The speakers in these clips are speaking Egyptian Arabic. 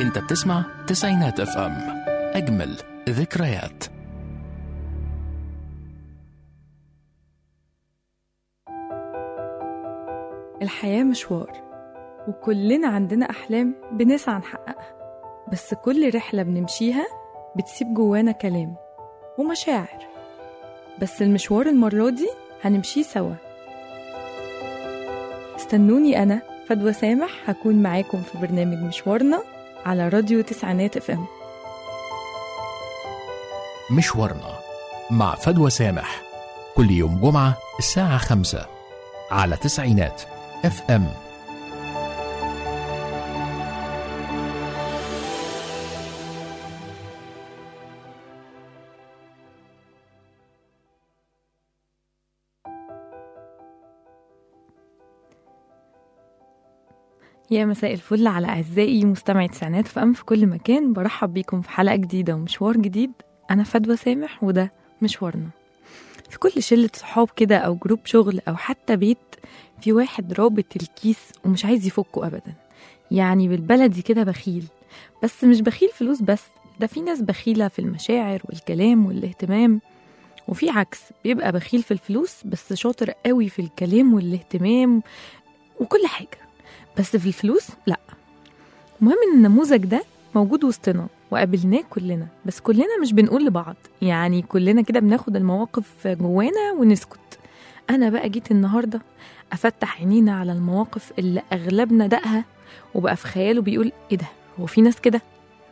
انت بتسمع تسعينات اف ام اجمل ذكريات الحياة مشوار وكلنا عندنا أحلام بنسعى نحققها بس كل رحلة بنمشيها بتسيب جوانا كلام ومشاعر بس المشوار المرة دي هنمشيه سوا استنوني أنا فدوى سامح هكون معاكم في برنامج مشوارنا على راديو تسعينات اف ام مشوارنا مع فدوى سامح كل يوم جمعة الساعة خمسة على تسعينات اف ام يا مساء الفل على أعزائي مستمعي تسعينات في أم في كل مكان برحب بيكم في حلقة جديدة ومشوار جديد أنا فدوى سامح وده مشوارنا في كل شلة صحاب كده أو جروب شغل أو حتى بيت في واحد رابط الكيس ومش عايز يفكه أبدا يعني بالبلدي كده بخيل بس مش بخيل فلوس بس ده في ناس بخيلة في المشاعر والكلام والاهتمام وفي عكس بيبقى بخيل في الفلوس بس شاطر قوي في الكلام والاهتمام وكل حاجة بس في الفلوس لا المهم ان النموذج ده موجود وسطنا وقابلناه كلنا بس كلنا مش بنقول لبعض يعني كلنا كده بناخد المواقف جوانا ونسكت انا بقى جيت النهارده افتح عينينا على المواقف اللي اغلبنا دقها وبقى في خياله بيقول ايه ده هو في ناس كده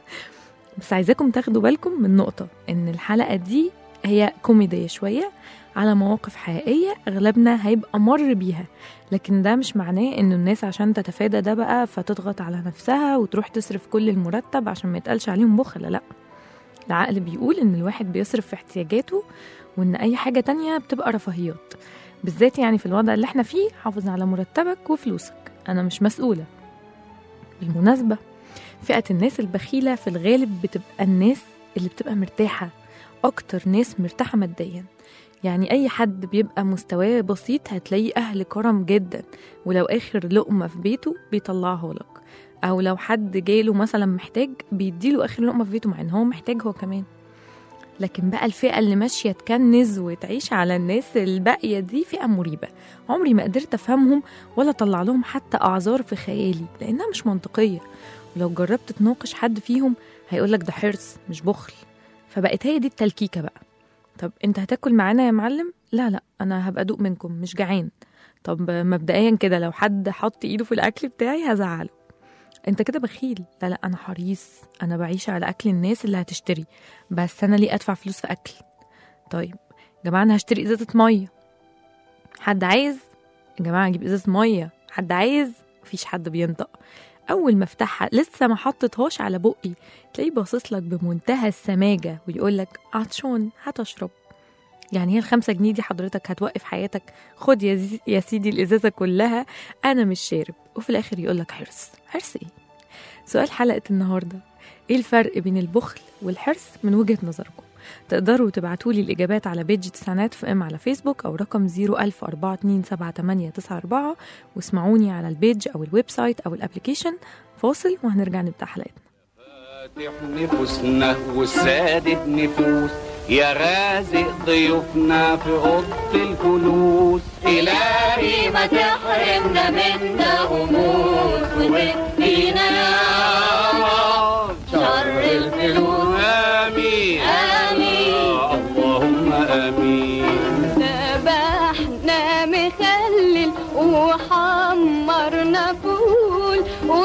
بس عايزاكم تاخدوا بالكم من نقطة ان الحلقة دي هي كوميدية شوية على مواقف حقيقية أغلبنا هيبقى مر بيها لكن ده مش معناه إنه الناس عشان تتفادى ده بقى فتضغط على نفسها وتروح تصرف كل المرتب عشان ما يتقالش عليهم بخلة لأ العقل بيقول إن الواحد بيصرف في احتياجاته وإن أي حاجة تانية بتبقى رفاهيات بالذات يعني في الوضع اللي احنا فيه حافظ على مرتبك وفلوسك أنا مش مسؤولة بالمناسبة فئة الناس البخيلة في الغالب بتبقى الناس اللي بتبقى مرتاحة أكتر ناس مرتاحة ماديا يعني أي حد بيبقى مستواه بسيط هتلاقيه أهل كرم جدا ولو آخر لقمة في بيته بيطلعها لك أو لو حد جاله مثلا محتاج بيديله آخر لقمة في بيته مع إن هو محتاج هو كمان لكن بقى الفئة اللي ماشية تكنز وتعيش على الناس الباقية دي فئة مريبة عمري ما قدرت أفهمهم ولا أطلع لهم حتى أعذار في خيالي لأنها مش منطقية ولو جربت تناقش حد فيهم هيقولك ده حرص مش بخل فبقت هي دي التلكيكة بقى طب انت هتاكل معانا يا معلم لا لا انا هبقى ادوق منكم مش جعان طب مبدئيا كده لو حد حط ايده في الاكل بتاعي هزعله انت كده بخيل لا لا انا حريص انا بعيش على اكل الناس اللي هتشتري بس انا ليه ادفع فلوس في اكل طيب يا جماعه انا هشتري ازازه ميه حد عايز يا جماعه اجيب ازازه ميه حد عايز مفيش حد بينطق اول ما افتحها لسه ما حطيتهاش على بقي تلاقيه باصص لك بمنتهى السماجه ويقول لك عطشان هتشرب يعني هي الخمسة جنيه دي حضرتك هتوقف حياتك خد يا, زي... يا سيدي الإزازة كلها أنا مش شارب وفي الآخر يقول لك حرص حرص إيه؟ سؤال حلقة النهاردة إيه الفرق بين البخل والحرص من وجهة نظركم؟ تقدروا تبعتوا لي الإجابات على بيج تسعينات في إم على فيسبوك أو رقم 010427894 واسمعوني على البيج أو الويب سايت أو الأبليكيشن فاصل وهنرجع نبدأ حلقتنا فاتح نفوسنا وسادة نفوس يا رازق ضيوفنا في أوضة الجلوس إلهي ما تحرمنا من غموس وتدينا يا رب شر الفلوس آمين آمين اللهم آمين ذبحنا مخلل وحمرنا فول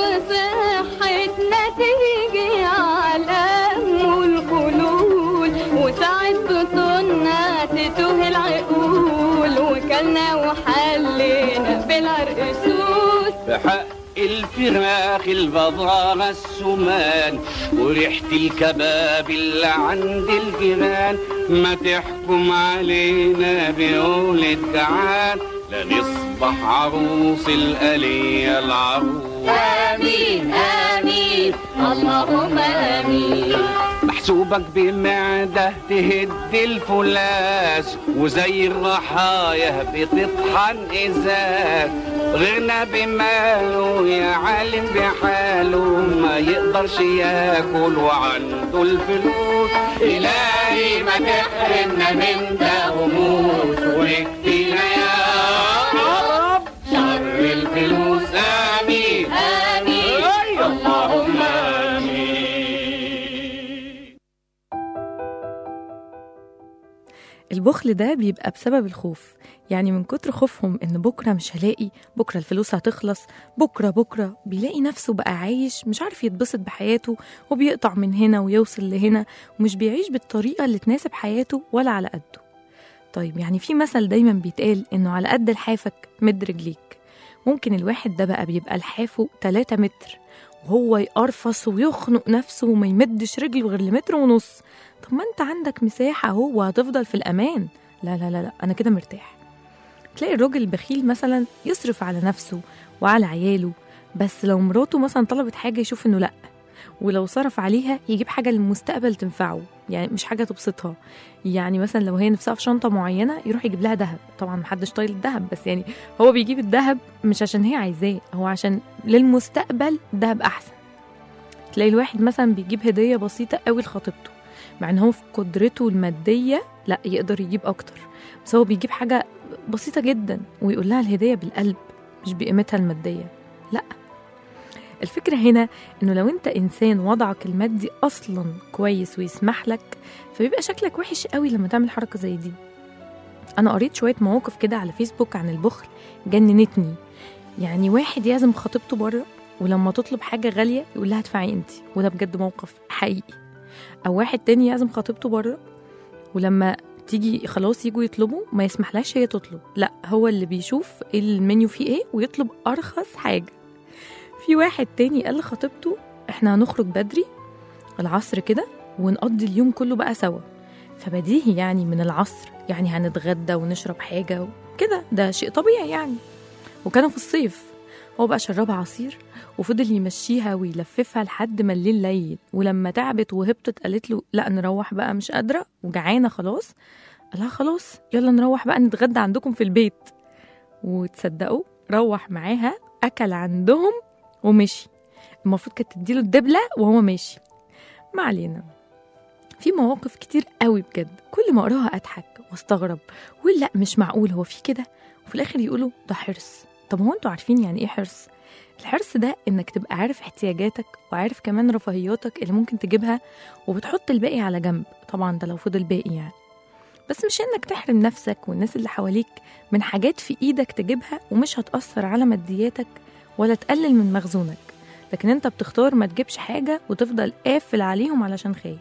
وصحتنا تيجي على أم الخلول وساعة بطننا تتوه العقول وكلنا وحلينا بالعرقسوس بحق الفراخ البضاعة السمان وريحة الكباب اللي عند الجيران ما تحكم علينا بقول تعال لا نصبح عروس الآلية العروس آمين آمين اللهم آمين محسوبك بمعدة تهد الفولاذ وزي الرحايا بتطحن ازاز غنى بماله يا عالم بحاله ما يقدرش ياكل وعنده الفلوس إلهي ما تحرمنا من ده وموت ويكفينا يا رب شر الفلوس آمين آمين اللهم آمين البخل ده بيبقى بسبب الخوف يعني من كتر خوفهم ان بكره مش هلاقي بكره الفلوس هتخلص بكره بكره بيلاقي نفسه بقى عايش مش عارف يتبسط بحياته وبيقطع من هنا ويوصل لهنا ومش بيعيش بالطريقه اللي تناسب حياته ولا على قده طيب يعني في مثل دايما بيتقال انه على قد لحافك مد رجليك ممكن الواحد ده بقى بيبقى لحافه 3 متر وهو يقرفص ويخنق نفسه وما يمدش رجله غير لمتر ونص طب ما انت عندك مساحة اهو وهتفضل في الأمان لا لا لا لا أنا كده مرتاح تلاقي الراجل البخيل مثلا يصرف على نفسه وعلى عياله بس لو مراته مثلا طلبت حاجة يشوف إنه لأ ولو صرف عليها يجيب حاجة للمستقبل تنفعه يعني مش حاجة تبسطها يعني مثلا لو هي نفسها في شنطة معينة يروح يجيب لها ذهب طبعا محدش طايل الذهب بس يعني هو بيجيب الذهب مش عشان هي عايزاه هو عشان للمستقبل ذهب أحسن تلاقي الواحد مثلا بيجيب هدية بسيطة قوي لخطيبته مع ان هو في قدرته المادية لا يقدر يجيب أكتر بس هو بيجيب حاجة بسيطة جدا ويقول لها الهدية بالقلب مش بقيمتها المادية لا الفكرة هنا انه لو انت انسان وضعك المادي اصلا كويس ويسمح لك فبيبقى شكلك وحش قوي لما تعمل حركة زي دي انا قريت شوية مواقف كده على فيسبوك عن البخل جننتني يعني واحد يعزم خطيبته بره ولما تطلب حاجة غالية يقول لها ادفعي انت وده بجد موقف حقيقي او واحد تاني يعزم خطيبته بره ولما تيجي خلاص يجوا يطلبوا ما يسمحلهاش هي تطلب لا هو اللي بيشوف المنيو فيه ايه ويطلب ارخص حاجة في واحد تاني قال لخطيبته احنا هنخرج بدري العصر كده ونقضي اليوم كله بقى سوا فبديهي يعني من العصر يعني هنتغدى ونشرب حاجة وكده ده شيء طبيعي يعني وكانوا في الصيف هو بقى شربها عصير وفضل يمشيها ويلففها لحد ما الليل ليل ولما تعبت وهبطت قالت له لا نروح بقى مش قادرة وجعانة خلاص قالها خلاص يلا نروح بقى نتغدى عندكم في البيت وتصدقوا روح معاها أكل عندهم ومشي المفروض كانت تديله الدبلة وهو ماشي ما علينا في مواقف كتير قوي بجد كل ما اقراها اضحك واستغرب واقول لا مش معقول هو في كده وفي الاخر يقولوا ده حرص طب هو انتوا عارفين يعني ايه حرص الحرص ده انك تبقى عارف احتياجاتك وعارف كمان رفاهياتك اللي ممكن تجيبها وبتحط الباقي على جنب طبعا ده لو فضل باقي يعني بس مش انك تحرم نفسك والناس اللي حواليك من حاجات في ايدك تجيبها ومش هتأثر على مادياتك ولا تقلل من مخزونك لكن انت بتختار ما تجيبش حاجة وتفضل قافل عليهم علشان خايف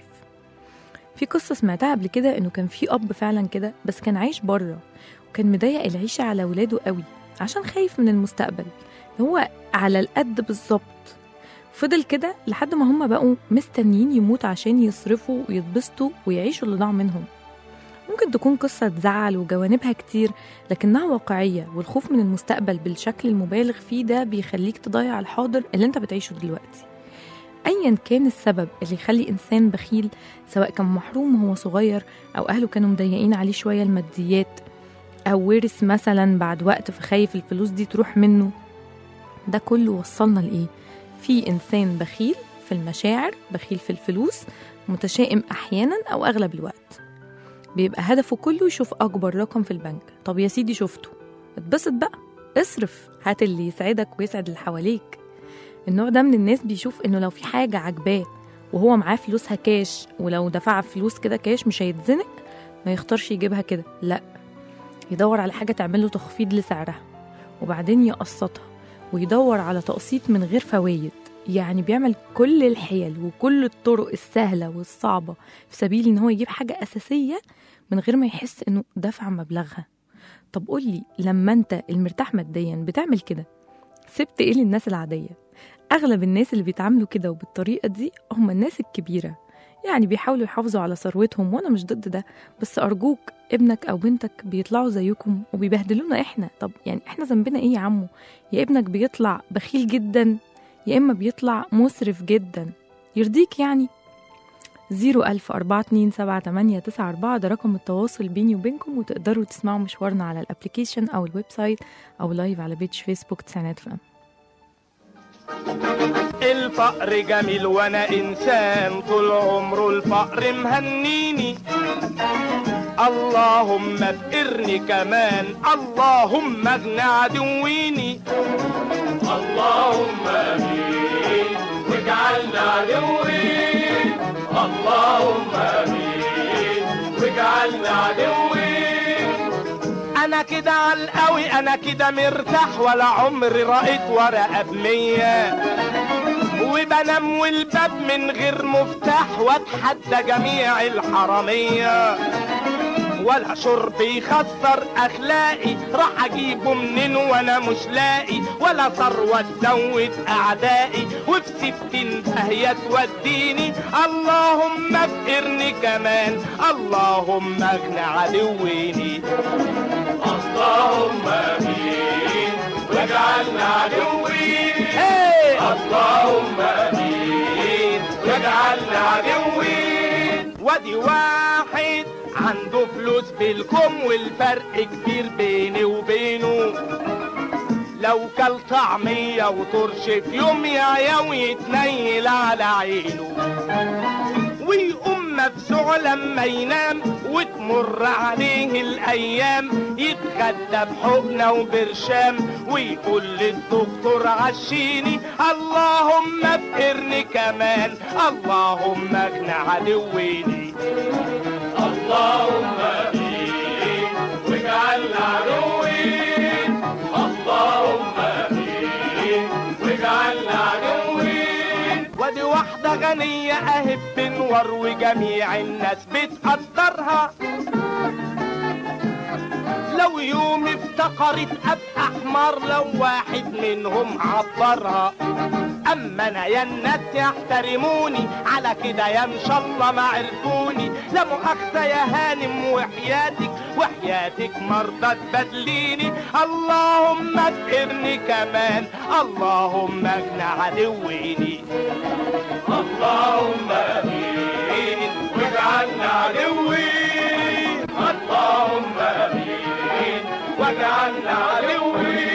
في قصة سمعتها قبل كده انه كان في اب فعلا كده بس كان عايش بره وكان مضايق العيشة على ولاده قوي عشان خايف من المستقبل هو على القد بالظبط فضل كده لحد ما هم بقوا مستنيين يموت عشان يصرفوا ويتبسطوا ويعيشوا اللي ضاع منهم ممكن تكون قصة تزعل وجوانبها كتير لكنها واقعية والخوف من المستقبل بالشكل المبالغ فيه ده بيخليك تضيع الحاضر اللي انت بتعيشه دلوقتي ايا كان السبب اللي يخلي انسان بخيل سواء كان محروم وهو صغير او اهله كانوا مضيقين عليه شويه الماديات او ورث مثلا بعد وقت فخايف الفلوس دي تروح منه ده كله وصلنا لايه في انسان بخيل في المشاعر بخيل في الفلوس متشائم احيانا او اغلب الوقت بيبقى هدفه كله يشوف اكبر رقم في البنك طب يا سيدي شفته اتبسط بقى اصرف هات اللي يسعدك ويسعد اللي حواليك النوع ده من الناس بيشوف انه لو في حاجة عجباه وهو معاه فلوسها كاش ولو دفع فلوس كده كاش مش هيتزنق ما يختارش يجيبها كده لا يدور على حاجة تعمله تخفيض لسعرها وبعدين يقسطها ويدور على تقسيط من غير فوايد يعني بيعمل كل الحيل وكل الطرق السهلة والصعبة في سبيل ان هو يجيب حاجة أساسية من غير ما يحس انه دفع مبلغها طب قولي لما انت المرتاح ماديا بتعمل كده سبت ايه للناس العادية اغلب الناس اللي بيتعاملوا كده وبالطريقة دي هم الناس الكبيرة يعني بيحاولوا يحافظوا على ثروتهم وانا مش ضد ده بس ارجوك ابنك او بنتك بيطلعوا زيكم وبيبهدلونا احنا طب يعني احنا ذنبنا ايه يا عمو يا ابنك بيطلع بخيل جدا يا اما بيطلع مسرف جدا يرضيك يعني 010427894 ده رقم التواصل بيني وبينكم وتقدروا تسمعوا مشوارنا على الابليكيشن او الويب سايت او لايف على بيج فيسبوك تسعينات فام الفقر جميل وانا انسان طول عمره الفقر مهنيني اللهم افقرني كمان اللهم اغنى عدويني اللهم امين واجعلنا عدوين اللهم امين واجعلنا عدوين انا كده عالقوي انا كده مرتاح ولا عمري رأيت ورقة بمية وبنام والباب من غير مفتاح واتحدى جميع الحرامية ولا شرب يخسر اخلاقي راح اجيبه منين وانا مش لاقي ولا ثروه تزود اعدائي وفي ستين داهيه توديني اللهم افقرني كمان اللهم اغنى عدويني اللهم امين واجعلنا عدوين اللهم امين واجعلنا عدوين وادي واحد عنده فلوس بالكم والفرق كبير بيني وبينه لو كل طعمية وطرش في يوم يا ويتنيل على عينه ويقوم مفزوع لما ينام وتمر عليه الايام يتغدى بحقنه وبرشام ويقول للدكتور عشيني اللهم افقرني كمان اللهم اغنى عدويني اللهم امين واجعلنا عدوين اللهم امين واجعلنا عدوين ودي واحدة غنية اهي بتنور وجميع الناس بتقدرها لو يوم افتقرت ابقى حمار لو واحد منهم عبرها اما انا يا الناس يحترموني على كده يا ان شاء الله ما عرفوني لا مؤاخذه يا هانم وحياتك وحياتك مرضى تبدليني اللهم افقرني كمان اللهم اغنى عدويني اللهم امين واجعلنا عدوين اللهم امين واجعلنا عدوين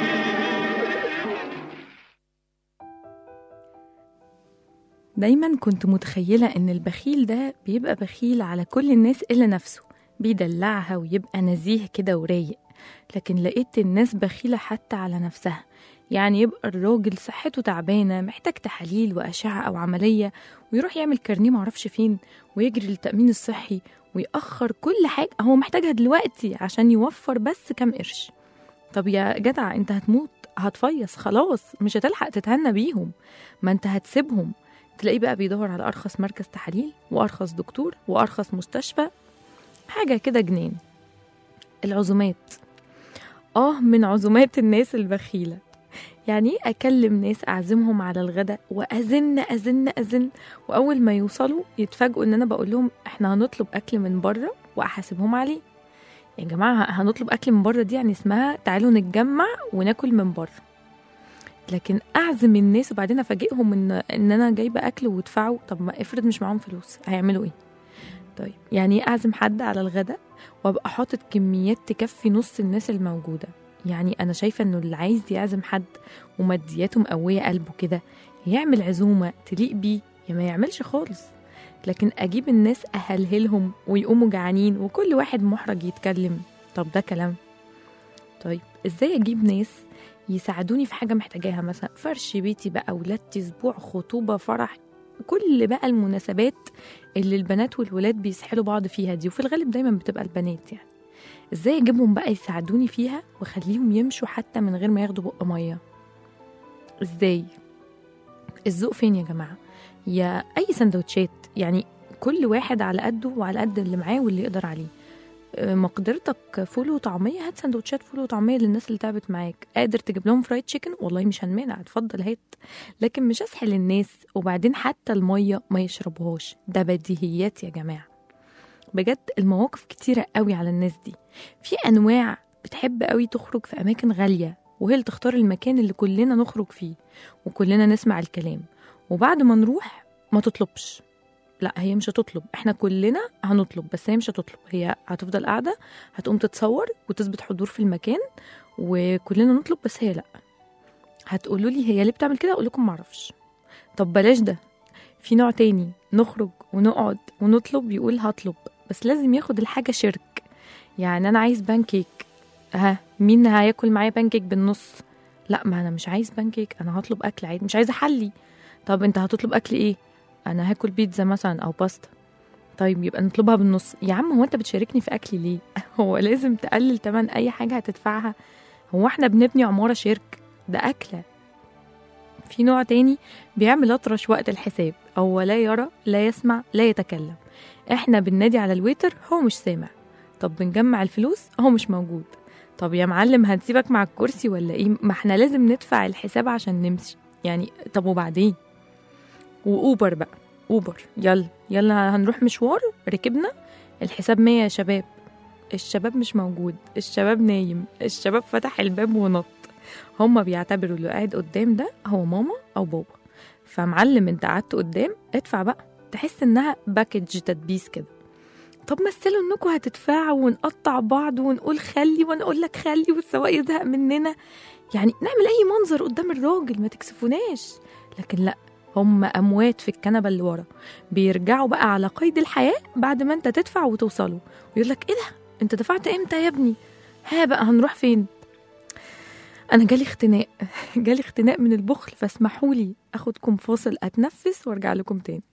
دايما كنت متخيلة إن البخيل ده بيبقى بخيل على كل الناس إلا نفسه بيدلعها ويبقى نزيه كده ورايق لكن لقيت الناس بخيلة حتى على نفسها يعني يبقى الراجل صحته تعبانة محتاج تحاليل وأشعة أو عملية ويروح يعمل كارنيه معرفش فين ويجري للتأمين الصحي ويأخر كل حاجة هو محتاجها دلوقتي عشان يوفر بس كام قرش طب يا جدع انت هتموت هتفيص خلاص مش هتلحق تتهنى بيهم ما انت هتسيبهم تلاقيه بقى بيدور على أرخص مركز تحاليل وأرخص دكتور وأرخص مستشفى حاجة كده جنان العزومات آه من عزومات الناس البخيلة يعني إيه أكلم ناس أعزمهم على الغداء وأزن أزن أزن وأول ما يوصلوا يتفاجئوا إن أنا بقول لهم إحنا هنطلب أكل من بره وأحاسبهم عليه يا جماعة هنطلب أكل من بره دي يعني اسمها تعالوا نتجمع وناكل من بره لكن اعزم الناس وبعدين افاجئهم ان ان انا جايبه اكل وادفعوا طب ما افرض مش معاهم فلوس هيعملوا ايه طيب يعني ايه اعزم حد على الغداء وابقى حاطط كميات تكفي نص الناس الموجوده يعني انا شايفه انه اللي عايز يعزم حد ومادياته مقويه قلبه كده يعمل عزومه تليق بيه يا ما يعملش خالص لكن اجيب الناس اهلهلهم ويقوموا جعانين وكل واحد محرج يتكلم طب ده كلام طيب ازاي اجيب ناس يساعدوني في حاجه محتاجاها مثلا فرش بيتي بقى ولادتي اسبوع خطوبه فرح كل بقى المناسبات اللي البنات والولاد بيسحلوا بعض فيها دي وفي الغالب دايما بتبقى البنات يعني ازاي اجيبهم بقى يساعدوني فيها واخليهم يمشوا حتى من غير ما ياخدوا بق ميه ازاي الذوق فين يا جماعه يا اي سندوتشات يعني كل واحد على قده وعلى قد اللي معاه واللي يقدر عليه مقدرتك فول وطعميه هات سندوتشات فول وطعميه للناس اللي تعبت معاك قادر تجيب لهم فرايد تشيكن والله مش هنمانع اتفضل هات لكن مش اسحل الناس وبعدين حتى الميه ما يشربوهاش ده بديهيات يا جماعه بجد المواقف كتيره قوي على الناس دي في انواع بتحب قوي تخرج في اماكن غاليه وهي اللي تختار المكان اللي كلنا نخرج فيه وكلنا نسمع الكلام وبعد ما نروح ما تطلبش لا هي مش هتطلب احنا كلنا هنطلب بس هي مش هتطلب هي هتفضل قاعده هتقوم تتصور وتثبت حضور في المكان وكلنا نطلب بس هي لا هتقولوا لي هي ليه بتعمل كده اقول لكم معرفش طب بلاش ده في نوع تاني نخرج ونقعد ونطلب يقول هطلب بس لازم ياخد الحاجه شرك يعني انا عايز بانكيك ها مين هياكل معايا بانكيك بالنص لا ما انا مش عايز بانكيك انا هطلب اكل عادي مش عايزه احلي طب انت هتطلب اكل ايه انا هاكل بيتزا مثلا او باستا طيب يبقى نطلبها بالنص يا عم هو انت بتشاركني في اكلي ليه هو لازم تقلل تمن اي حاجه هتدفعها هو احنا بنبني عماره شرك ده اكله في نوع تاني بيعمل اطرش وقت الحساب هو لا يرى لا يسمع لا يتكلم احنا بننادي على الويتر هو مش سامع طب بنجمع الفلوس هو مش موجود طب يا معلم هنسيبك مع الكرسي ولا ايه ما احنا لازم ندفع الحساب عشان نمشي يعني طب وبعدين واوبر بقى اوبر يلا يلا هنروح مشوار ركبنا الحساب مية يا شباب الشباب مش موجود الشباب نايم الشباب فتح الباب ونط هما بيعتبروا اللي قاعد قدام ده هو ماما او بابا فمعلم انت قعدت قدام ادفع بقى تحس انها باكج تدبيس كده طب مثلوا انكم هتدفعوا ونقطع بعض ونقول خلي وانا اقول لك خلي والسواق يزهق مننا يعني نعمل اي منظر قدام الراجل ما تكسفوناش لكن لا هم اموات في الكنبه اللي ورا بيرجعوا بقى على قيد الحياه بعد ما انت تدفع وتوصلوا ويقول لك ايه ده انت دفعت امتى يا ابني ها بقى هنروح فين انا جالي اختناق جالي اختناق من البخل فاسمحوا لي اخدكم فاصل اتنفس وارجع لكم تاني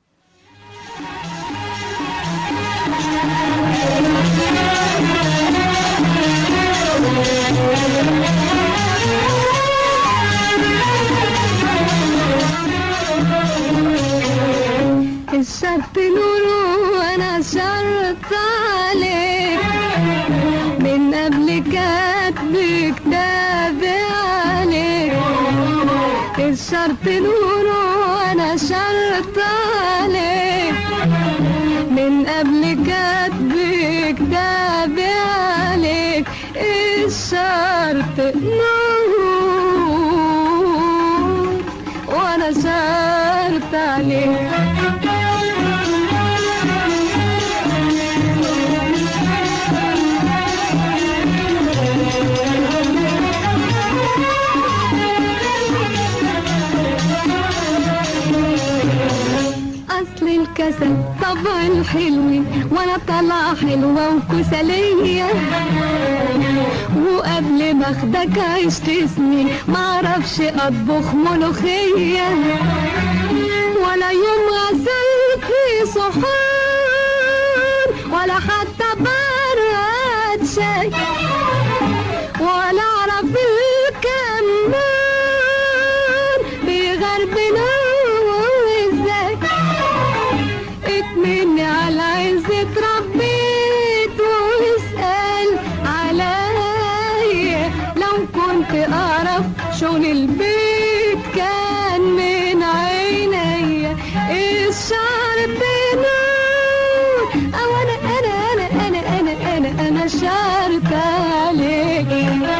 الشرط نور وانا شرط عليك من قبل كاتب كتاب عليك الشرط نور وانا شرط عليك من قبل كاتب كتاب عليك الشرط نور وانا شرط عليك اصل الكسل طبع الحلو وانا طالعه حلوه وكسليه وقبل ما اخدك عشت سنين معرفش اطبخ ملوخيه ولا يوم غسلت صحون ولا حتى برد شاي ولا اعرف الكمان بيغربنا ازاي اكملني على عزة ربيت واسأل عليا لو كنت اعرف شغل البيت كان من عينيا الشعر بنور او انا انا انا انا انا انا انا شعرت عليك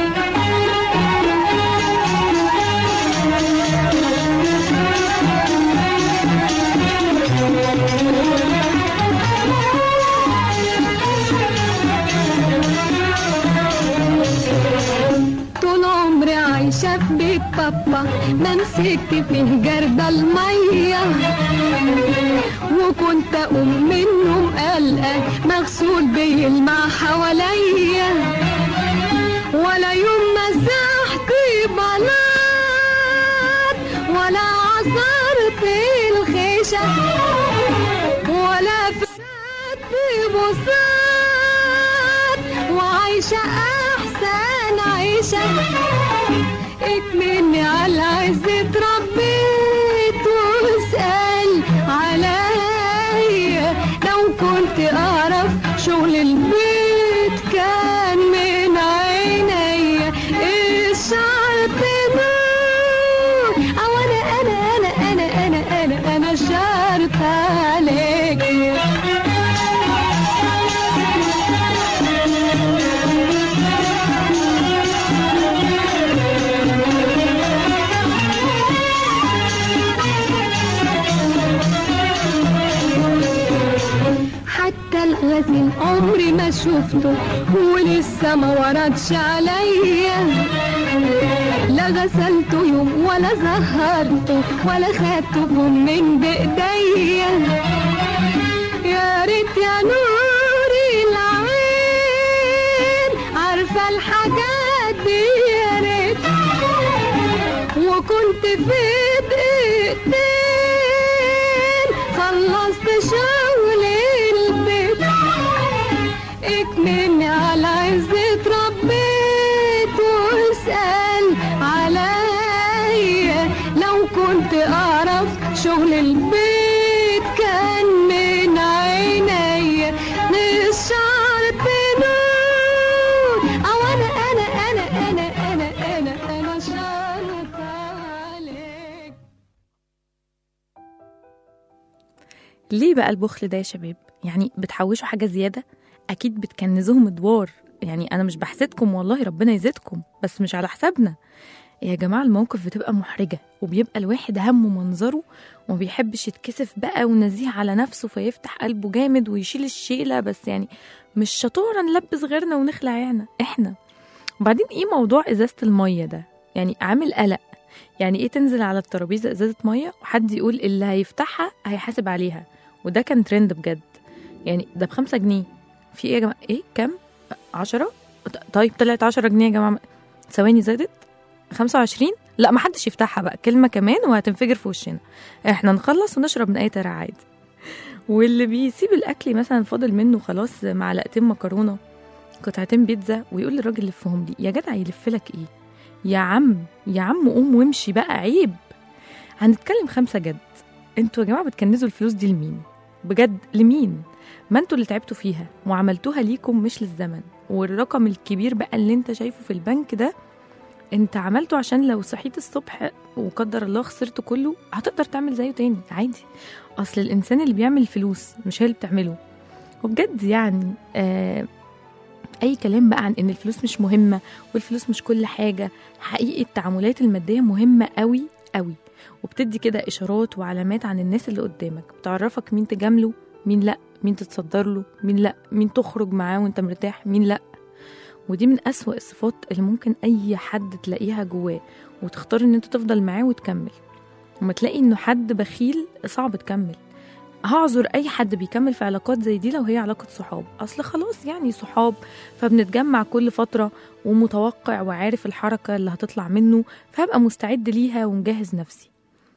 طول عمري عايشة في بيت بابا ما مسكت فيه جرد المية وكنت أقوم من النوم قلقة مغسول بيلمع حواليا ولا يوم مسحت بلاط ولا عصرت الخيشة ولا فرقت بوسات وعايشة أحسن عيشة اكملني على عزة ربيت واسأل عليا لو كنت أعرف شغل البيت كان من عينيا الشعر بنور أو أنا أنا أنا أنا أنا أنا أنا شرط عليك شفته ولسه ما وردش عليا لا غسلته يوم ولا زهرته ولا خدته بوم من بايديا يا ريت يا نور العين عارفه الحاجات دي يا ريت وكنت في دقيقتين خلصت شغل البيت اكملني على عزة ربيت واسأل عليا لو كنت اعرف شغل البيت كان من عينيا مش شرط نور او انا انا انا انا انا انا انا شرط عليك ليه بقى البخل ده يا شباب يعني بتحوشوا حاجة زيادة أكيد بتكنزوهم ادوار يعني أنا مش بحسدكم والله ربنا يزيدكم بس مش على حسابنا يا جماعة الموقف بتبقى محرجة وبيبقى الواحد همه منظره وما بيحبش يتكسف بقى ونزيه على نفسه فيفتح قلبه جامد ويشيل الشيلة بس يعني مش شطورة نلبس غيرنا ونخلع عينا احنا وبعدين ايه موضوع ازازة المية ده يعني عامل قلق يعني ايه تنزل على الترابيزة ازازة مية وحد يقول اللي هيفتحها هيحاسب عليها وده كان ترند بجد يعني ده بخمسة جنيه في ايه يا جماعة ايه كام عشرة طيب طلعت عشرة جنيه يا جماعة ثواني زادت خمسة وعشرين لا ما حدش يفتحها بقى كلمة كمان وهتنفجر في وشنا احنا نخلص ونشرب من اي ترع عادي واللي بيسيب الاكل مثلا فاضل منه خلاص معلقتين مكرونه قطعتين بيتزا ويقول للراجل لفهم لي يا جدع يلف لك ايه يا عم يا عم قوم وامشي بقى عيب هنتكلم خمسة جد انتوا يا جماعة بتكنزوا الفلوس دي لمين بجد لمين ما انتوا اللي تعبتوا فيها وعملتوها ليكم مش للزمن والرقم الكبير بقى اللي انت شايفه في البنك ده انت عملته عشان لو صحيت الصبح وقدر الله خسرته كله هتقدر تعمل زيه تاني عادي اصل الانسان اللي بيعمل فلوس مش هي اللي بتعمله وبجد يعني آه اي كلام بقى عن ان الفلوس مش مهمه والفلوس مش كل حاجه حقيقي التعاملات الماديه مهمه قوي قوي وبتدي كده اشارات وعلامات عن الناس اللي قدامك بتعرفك مين تجامله مين لا مين تتصدر له مين لا مين تخرج معاه وانت مرتاح مين لا ودي من أسوأ الصفات اللي ممكن أي حد تلاقيها جواه وتختار إن أنت تفضل معاه وتكمل وما تلاقي إنه حد بخيل صعب تكمل هعذر أي حد بيكمل في علاقات زي دي لو هي علاقة صحاب أصل خلاص يعني صحاب فبنتجمع كل فترة ومتوقع وعارف الحركة اللي هتطلع منه فهبقى مستعد ليها ومجهز نفسي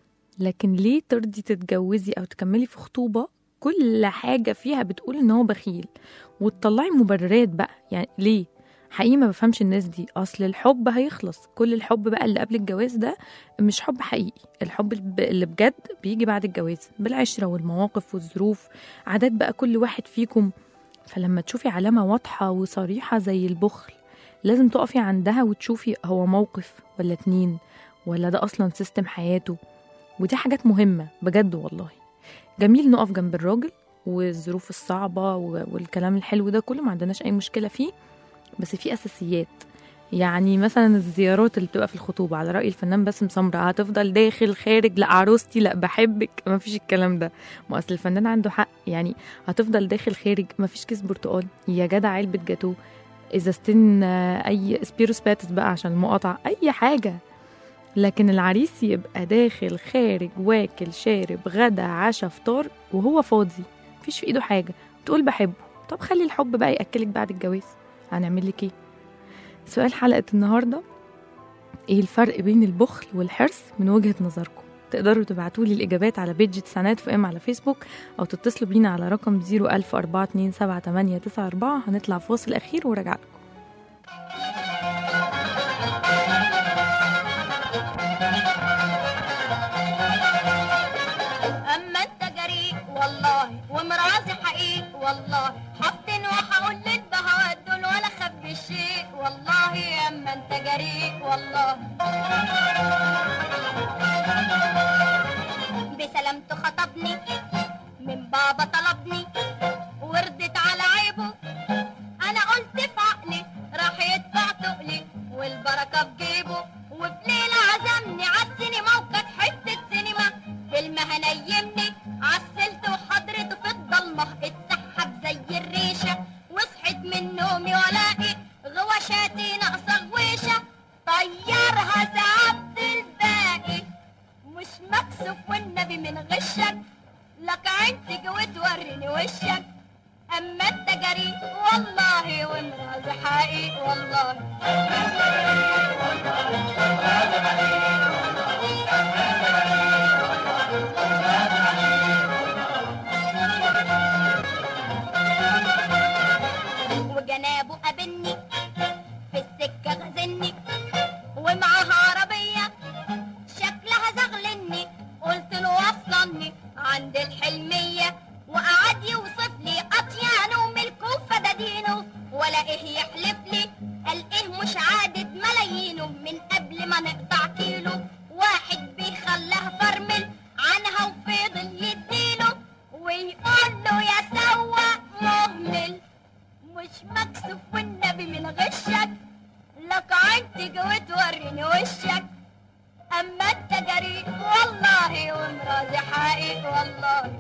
لكن ليه ترضي تتجوزي أو تكملي في خطوبة كل حاجة فيها بتقول إن هو بخيل وتطلعي مبررات بقى يعني ليه حقيقي ما بفهمش الناس دي اصل الحب هيخلص كل الحب بقى اللي قبل الجواز ده مش حب حقيقي الحب الب- اللي بجد بيجي بعد الجواز بالعشره والمواقف والظروف عادات بقى كل واحد فيكم فلما تشوفي علامه واضحه وصريحه زي البخل لازم تقفي عندها وتشوفي هو موقف ولا اتنين ولا ده اصلا سيستم حياته ودي حاجات مهمه بجد والله جميل نقف جنب الراجل والظروف الصعبه و- والكلام الحلو ده كله ما عندناش اي مشكله فيه بس في اساسيات يعني مثلا الزيارات اللي بتبقى في الخطوبه على راي الفنان باسم سمره هتفضل داخل خارج لا عروستي لا بحبك ما فيش الكلام ده ما اصل الفنان عنده حق يعني هتفضل داخل خارج ما فيش كيس برتقال يا جدع علبه جاتوه ازازتين آه، اي سبيروس باتس بقى عشان المقاطعه اي حاجه لكن العريس يبقى داخل خارج واكل شارب غدا عشا فطار وهو فاضي مفيش في ايده حاجه تقول بحبه طب خلي الحب بقى ياكلك بعد الجواز هنعمل لك ايه سؤال حلقه النهارده ايه الفرق بين البخل والحرص من وجهه نظركم تقدروا تبعتوا لي الاجابات على بيج تسعينات في ام على فيسبوك او تتصلوا بينا على رقم 010427894 هنطلع فاصل اخير وراجع لكم اما انت جريء والله ومرازي حقيق والله حاطين وهقول للبهوات دول ولا خبي شيء والله اما انت جريء والله بسلامته خطبني من بابا طلبني وردت على عيبه انا قلت في عقلي راح يدفع مكسوف والنبي من غشك لك عين تيجي وتوريني وشك اما انت جريء والله ومرازي حقيقي والله وجنابه قابلني في السكة غزلني ومعاها عربية شكلها زغلني قلت له وصلني عند الحلمية وقعد يوصف لي أطيانه وملكه وفدادينه ولا إيه يحلف لي قال إيه مش عادد ملايينه من قبل ما نقطع كيلو واحد بيخلاه فرمل عنها وفضل يديله ويقول له يا سواق مهمل مش مكسوف والنبي من غشك لك عين تيجي وتوريني وشك اما انت جريء والله ومرازي حقيقي والله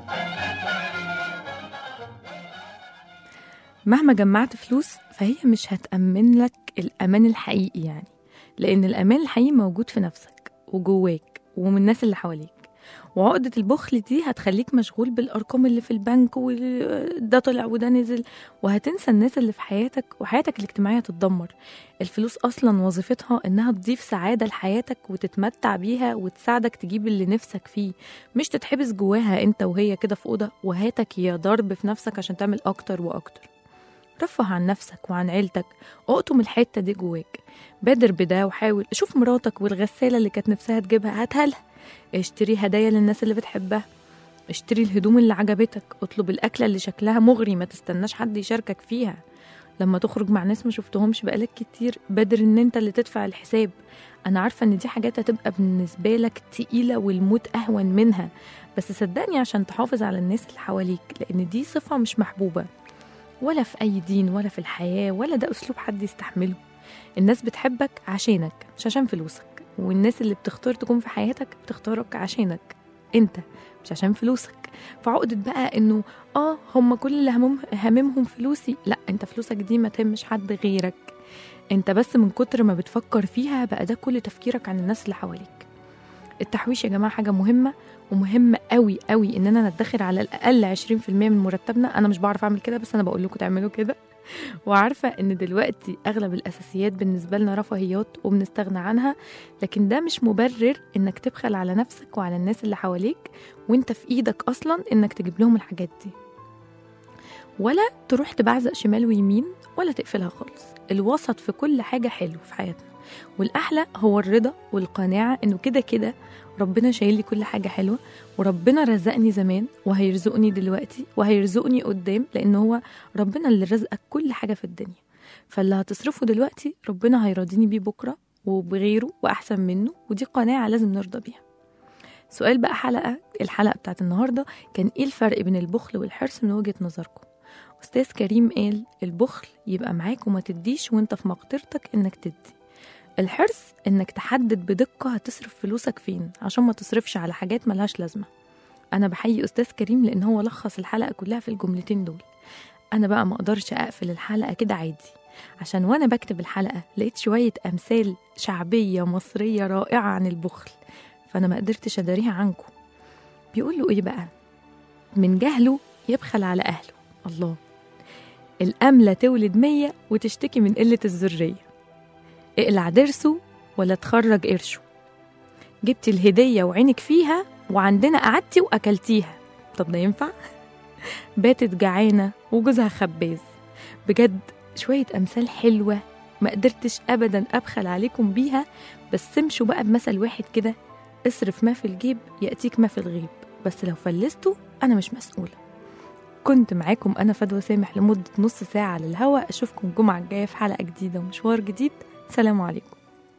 مهما جمعت فلوس فهي مش هتأمن لك الأمان الحقيقي يعني لأن الأمان الحقيقي موجود في نفسك وجواك ومن الناس اللي حواليك وعقدة البخل دي هتخليك مشغول بالأرقام اللي في البنك وده طلع وده نزل وهتنسى الناس اللي في حياتك وحياتك الاجتماعية تتدمر الفلوس أصلا وظيفتها إنها تضيف سعادة لحياتك وتتمتع بيها وتساعدك تجيب اللي نفسك فيه مش تتحبس جواها أنت وهي كده في أوضة وهاتك يا ضرب في نفسك عشان تعمل أكتر وأكتر رفه عن نفسك وعن عيلتك اقطم الحتة دي جواك بادر بده وحاول شوف مراتك والغسالة اللي كانت نفسها تجيبها هاتها لها اشتري هدايا للناس اللي بتحبها اشتري الهدوم اللي عجبتك اطلب الأكلة اللي شكلها مغري ما تستناش حد يشاركك فيها لما تخرج مع ناس ما شفتهمش بقالك كتير بادر ان انت اللي تدفع الحساب انا عارفة ان دي حاجات هتبقى بالنسبة لك تقيلة والموت اهون منها بس صدقني عشان تحافظ على الناس اللي حواليك لان دي صفة مش محبوبة ولا في أي دين ولا في الحياة ولا ده أسلوب حد يستحمله الناس بتحبك عشانك مش عشان فلوسك والناس اللي بتختار تكون في حياتك بتختارك عشانك انت مش عشان فلوسك فعقدة بقى انه اه هم كل اللي همم هممهم فلوسي لا انت فلوسك دي ما تهمش حد غيرك انت بس من كتر ما بتفكر فيها بقى ده كل تفكيرك عن الناس اللي حواليك التحويش يا جماعة حاجة مهمة ومهم قوي قوي اننا ندخر على الاقل 20% من مرتبنا انا مش بعرف اعمل كده بس انا بقول لكم تعملوا كده وعارفه ان دلوقتي اغلب الاساسيات بالنسبه لنا رفاهيات وبنستغنى عنها لكن ده مش مبرر انك تبخل على نفسك وعلى الناس اللي حواليك وانت في ايدك اصلا انك تجيب لهم الحاجات دي ولا تروح تبعزق شمال ويمين ولا تقفلها خالص الوسط في كل حاجه حلو في حياتنا والاحلى هو الرضا والقناعه انه كده كده ربنا شايل لي كل حاجه حلوه وربنا رزقني زمان وهيرزقني دلوقتي وهيرزقني قدام لان هو ربنا اللي رزقك كل حاجه في الدنيا فاللي هتصرفه دلوقتي ربنا هيراضيني بيه بكره وبغيره واحسن منه ودي قناعه لازم نرضى بيها سؤال بقى حلقه الحلقه بتاعت النهارده كان ايه الفرق بين البخل والحرص من وجهه نظركم استاذ كريم قال البخل يبقى معاك وما تديش وانت في مقدرتك انك تدي الحرص انك تحدد بدقة هتصرف فلوسك فين عشان ما تصرفش على حاجات ملهاش لازمة انا بحيي استاذ كريم لان هو لخص الحلقة كلها في الجملتين دول انا بقى ما اقدرش اقفل الحلقة كده عادي عشان وانا بكتب الحلقة لقيت شوية امثال شعبية مصرية رائعة عن البخل فانا ما قدرتش اداريها عنكم بيقول له ايه بقى من جهله يبخل على اهله الله الأملة تولد مية وتشتكي من قلة الذرية اقلع ضرسه ولا تخرج قرشه جبت الهدية وعينك فيها وعندنا قعدتي وأكلتيها طب ده ينفع؟ باتت جعانة وجوزها خباز بجد شوية أمثال حلوة ما قدرتش أبدا أبخل عليكم بيها بس امشوا بقى بمثل واحد كده اصرف ما في الجيب يأتيك ما في الغيب بس لو فلستوا أنا مش مسؤولة كنت معاكم أنا فدوى سامح لمدة نص ساعة على الهوا أشوفكم الجمعة الجاية في حلقة جديدة ومشوار جديد سلام عليكم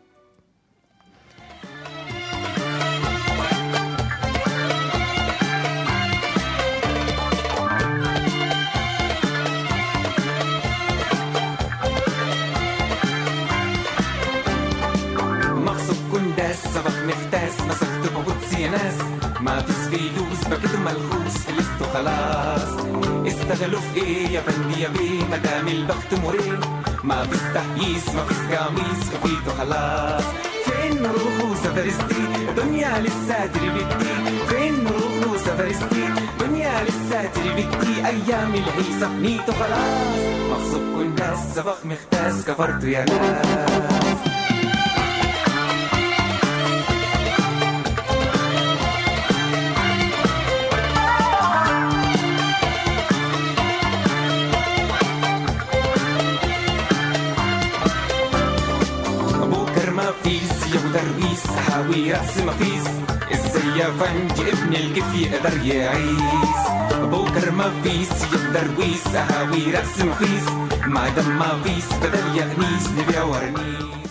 مغصوب كنداس صباح مفتاس مسكت ببوتس يا ناس ما فيش فلوس بكده ملغوص فلست خلاص استغلوا في ايه يا فندي يا بيه مدام البخت مريح ما فيش تحييس ما فيش قميص فيتو خلاص فين روحوا سفرستي دنيا لسه بدي فين نروح وسفرستي دنيا لسه بدي ايام الهيصة فنيت وخلاص مغصوب كل ناس سبق مختاس كفرت يا ناس بكر ما فيس يا ابو درويس حاوي راس ما فيس ازاي يا فنج ابن القف يقدر يعيس بكر ما فيس يا ابو درويس حاوي راس ما فيس ما دام ما فيس بدل يغنيس نبيع ورنيس